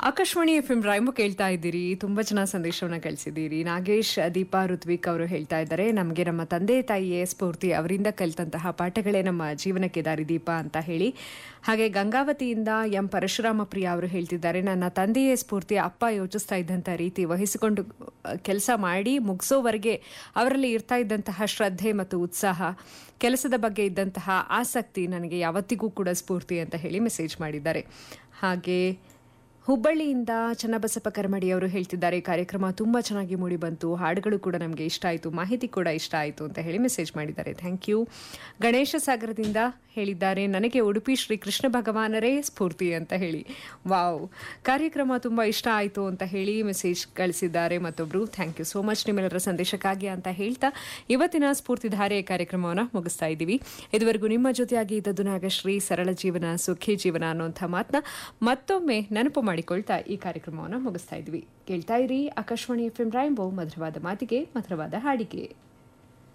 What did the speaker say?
Akashvani F M rhyme ಕೇಳ್ತಾ ಇದ್ದೀರಿ ತುಂಬ ಚೆನ್ನಾಗಿ ಸಂದೇಶವನ್ನು ಕಳಿಸಿದ್ದೀರಿ ನಾಗೇಶ್ ದೀಪಾ ಋತ್ವಿಕ್ ಅವರು ಹೇಳ್ತಾ ಇದ್ದಾರೆ ನಮಗೆ ನಮ್ಮ ತಂದೆ ತಾಯಿಯೇ ಸ್ಫೂರ್ತಿ ಅವರಿಂದ ಕಲಿತಂತಹ ಪಾಠಗಳೇ ನಮ್ಮ ಜೀವನಕ್ಕೆ ದಾರಿದೀಪ ಅಂತ ಹೇಳಿ ಹಾಗೆ ಗಂಗಾವತಿಯಿಂದ ಎಂ ಪರಶುರಾಮ ಪ್ರಿಯ ಅವರು ಹೇಳ್ತಿದ್ದಾರೆ ನನ್ನ ತಂದೆಯೇ ಸ್ಫೂರ್ತಿ ಅಪ್ಪ ಯೋಚಿಸ್ತಾ ಇದ್ದಂಥ ರೀತಿ ವಹಿಸಿಕೊಂಡು ಕೆಲಸ ಮಾಡಿ ಮುಗಿಸೋವರೆಗೆ ಅವರಲ್ಲಿ ಇರ್ತಾ ಇದ್ದಂತಹ ಶ್ರದ್ಧೆ ಮತ್ತು ಉತ್ಸಾಹ ಕೆಲಸದ ಬಗ್ಗೆ ಇದ್ದಂತಹ ಆಸಕ್ತಿ ನನಗೆ ಯಾವತ್ತಿಗೂ ಕೂಡ ಸ್ಫೂರ್ತಿ ಅಂತ ಹೇಳಿ ಮೆಸೇಜ್ ಮಾಡಿದ್ದಾರೆ ಹಾಗೆ ಹುಬ್ಬಳ್ಳಿಯಿಂದ ಚನ್ನಬಸಪ್ಪ ಕರ್ಮಡಿ ಅವರು ಹೇಳ್ತಿದ್ದಾರೆ ಕಾರ್ಯಕ್ರಮ ತುಂಬ ಚೆನ್ನಾಗಿ ಮೂಡಿ ಬಂತು ಹಾಡುಗಳು ಕೂಡ ನಮಗೆ ಇಷ್ಟ ಆಯಿತು ಮಾಹಿತಿ ಕೂಡ ಇಷ್ಟ ಆಯಿತು ಅಂತ ಹೇಳಿ ಮೆಸೇಜ್ ಮಾಡಿದ್ದಾರೆ ಥ್ಯಾಂಕ್ ಯು ಗಣೇಶ ಸಾಗರದಿಂದ ಹೇಳಿದ್ದಾರೆ ನನಗೆ ಉಡುಪಿ ಶ್ರೀ ಕೃಷ್ಣ ಭಗವಾನರೇ ಸ್ಫೂರ್ತಿ ಅಂತ ಹೇಳಿ ವಾವ್ ಕಾರ್ಯಕ್ರಮ ತುಂಬ ಇಷ್ಟ ಆಯಿತು ಅಂತ ಹೇಳಿ ಮೆಸೇಜ್ ಕಳಿಸಿದ್ದಾರೆ ಮತ್ತೊಬ್ಬರು ಥ್ಯಾಂಕ್ ಯು ಸೋ ಮಚ್ ನಿಮ್ಮೆಲ್ಲರ ಸಂದೇಶಕ್ಕಾಗಿ ಅಂತ ಹೇಳ್ತಾ ಇವತ್ತಿನ ಸ್ಫೂರ್ತಿಧಾರೆ ಕಾರ್ಯಕ್ರಮವನ್ನು ಮುಗಿಸ್ತಾ ಇದ್ದೀವಿ ಇದುವರೆಗೂ ನಿಮ್ಮ ಜೊತೆಯಾಗಿ ಇದ್ದದ್ದು ನಾಗಶ್ರೀ ಸರಳ ಜೀವನ ಸುಖಿ ಜೀವನ ಅನ್ನುವಂಥ ಮಾತನ್ನ ಮತ್ತೊಮ್ಮೆ ನೆನಪು ಮಾಡಿಕೊಳ್ತಾ ಈ ಕಾರ್ಯಕ್ರಮವನ್ನು ಮುಗಿಸ್ತಾ ಇದ್ವಿ ಕೇಳ್ತಾ ಇರಿ ಆಕಾಶವಾಣಿ ಎಫ್ ಎಂ ರೈಂಬೋ ಮಧುರವಾದ ಮಾತಿಗೆ ಮಧುರವಾದ ಹಾಡಿಗೆ